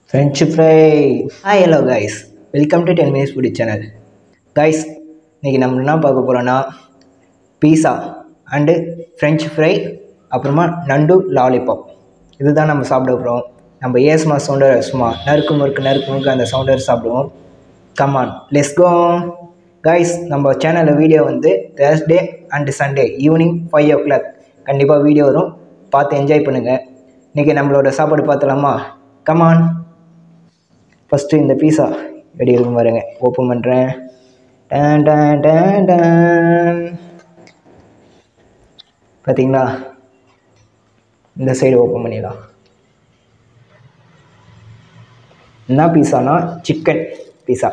French fry hi hello guys welcome to ten minutes foodie channel guys இன்றைக்கி நம்ம என்ன பார்க்க போகிறோன்னா பீஸா அண்டு ஃப்ரெஞ்சு ஃப்ரை அப்புறமா நண்டு லாலிபாப் இதுதான் நம்ம சாப்பிட போகிறோம் நம்ம ஏஸ்மா சவுண்டர் சும்மா நறுக்கு முறுக்கு நறுக்கு முறுக்கு அந்த சவுண்டர் சாப்பிடுவோம் கமான் லெஸ் கோ கைஸ் நம்ம சேனலில் வீடியோ வந்து Thursday and Sunday evening five o'clock கண்டிப்பாக வீடியோ வரும் பார்த்து என்ஜாய் பண்ணுங்கள் இன்றைக்கி நம்மளோட சாப்பாடு பார்த்தலாமா கமான் ஃபஸ்ட்டு இந்த பீஸா எப்படி இருக்கும் பாருங்க ஓப்பன் பண்ணுறேன் டன் டன் டன் டன் பார்த்தீங்களா இந்த சைடு ஓப்பன் பண்ணிடலாம் என்ன பீஸானா சிக்கன் பீஸா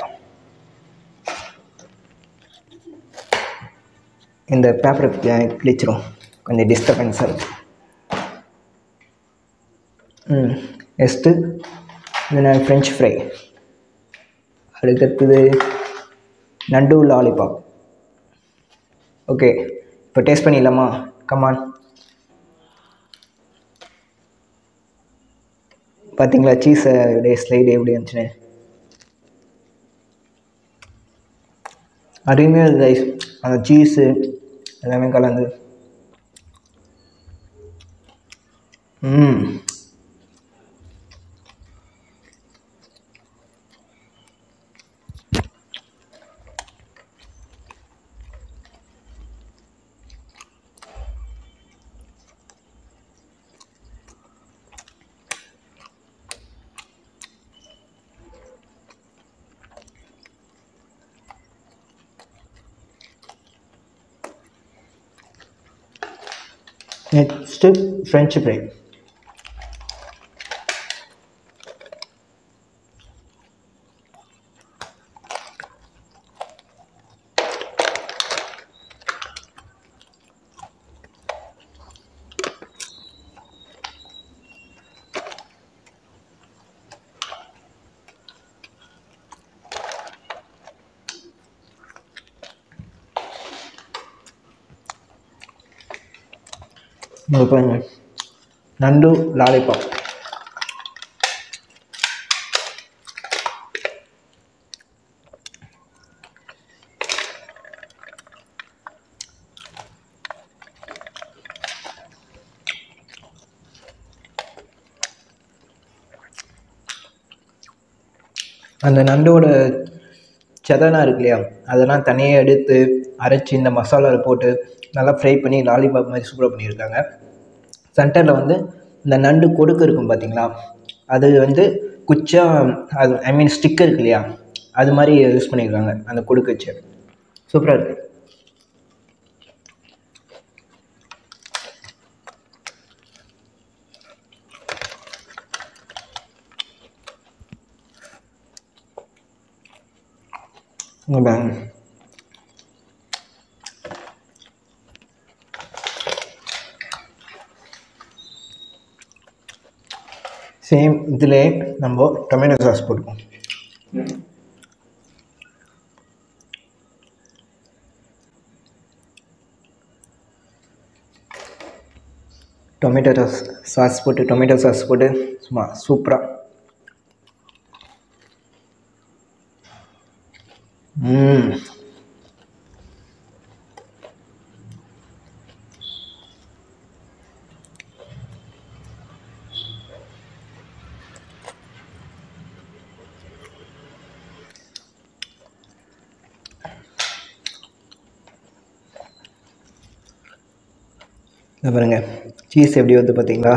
இந்த பேப்பரை கிழிச்சிரும் கொஞ்சம் டிஸ்டர்பன்ஸாக இருக்கு ம் நெக்ஸ்ட்டு இது நான் ஃப்ரெஞ்ச் ஃப்ரை அதுக்கடுத்தது நண்டு லாலிபாப் ஓகே இப்போ டேஸ்ட் பண்ணிடலாமா கமான் பார்த்தீங்களா சீஸை அப்படியே ஸ்லைடு எப்படி இருந்துச்சுன்னு அருமையாக இருக்குது ரைஸ் அந்த சீஸு எல்லாமே கலந்து ம் நெக்ஸ்ட்டு ஃப்ரெஞ்சு ஃப்ரை இங்கே பாருங்க நண்டு லாலிபாப் அந்த நண்டோட செதனா இருக்கு இல்லையா அதெல்லாம் தனியாக எடுத்து அரைச்சி இந்த மசாலாவில் போட்டு நல்லா ஃப்ரை பண்ணி லாலிபாப் மாதிரி சூப்பராக பண்ணியிருக்காங்க சென்டரில் வந்து இந்த நண்டு கொடுக்கு இருக்கும் பார்த்தீங்களா அது வந்து குச்சா அது ஐ மீன் ஸ்டிக்கர் இருக்கு இல்லையா அது மாதிரி யூஸ் பண்ணியிருக்காங்க அந்த கொடுக்கு வச்சு சூப்பராக இருக்குது இங்க பாருங்க சேம் இதில் நம்ம டொமேட்டோ சாஸ் போட்டுப்போம் டொமேட்டோ சாஸ் சாஸ் போட்டு டொமேட்டோ சாஸ் போட்டு சும்மா சூப்பராக ம் இந்த பாருங்க சீஸ் எப்படி வந்து பார்த்தீங்களா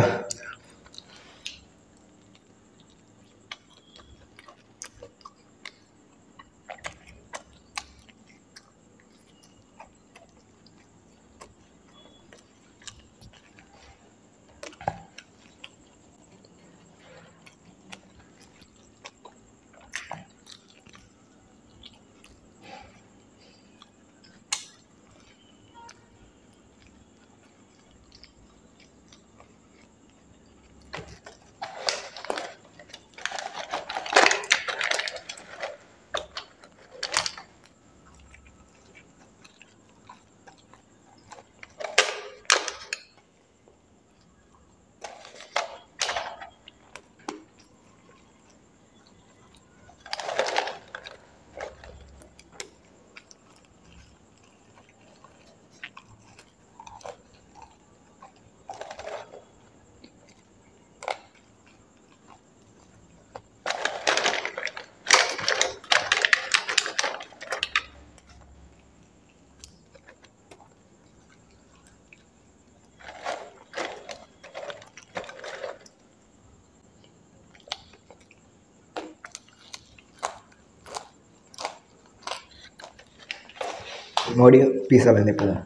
மறுபடியும் பீஸாலேருந்து போவோம்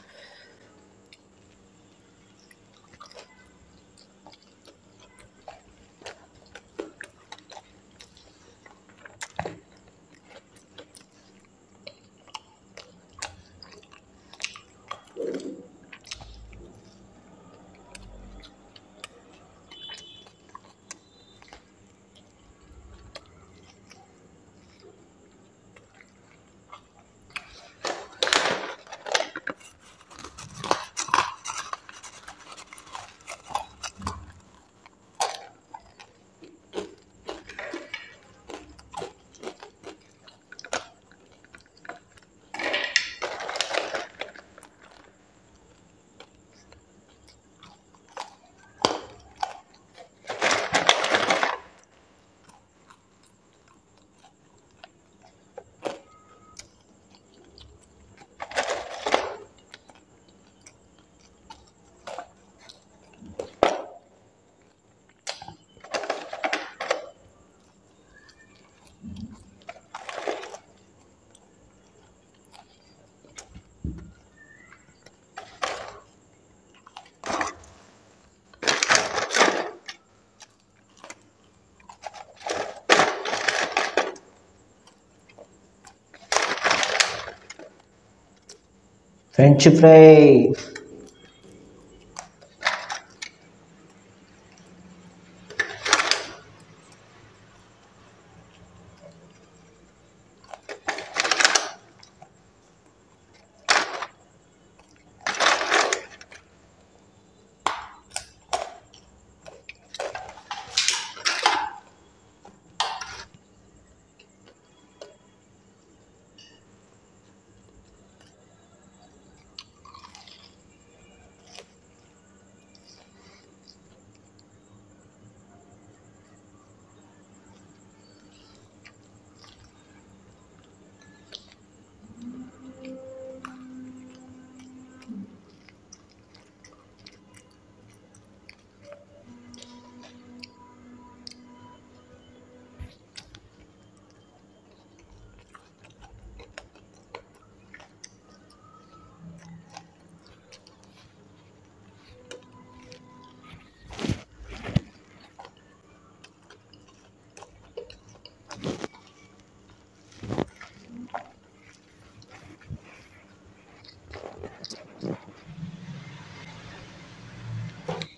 French fry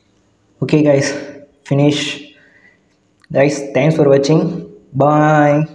okay guys finish guys thanks for watching bye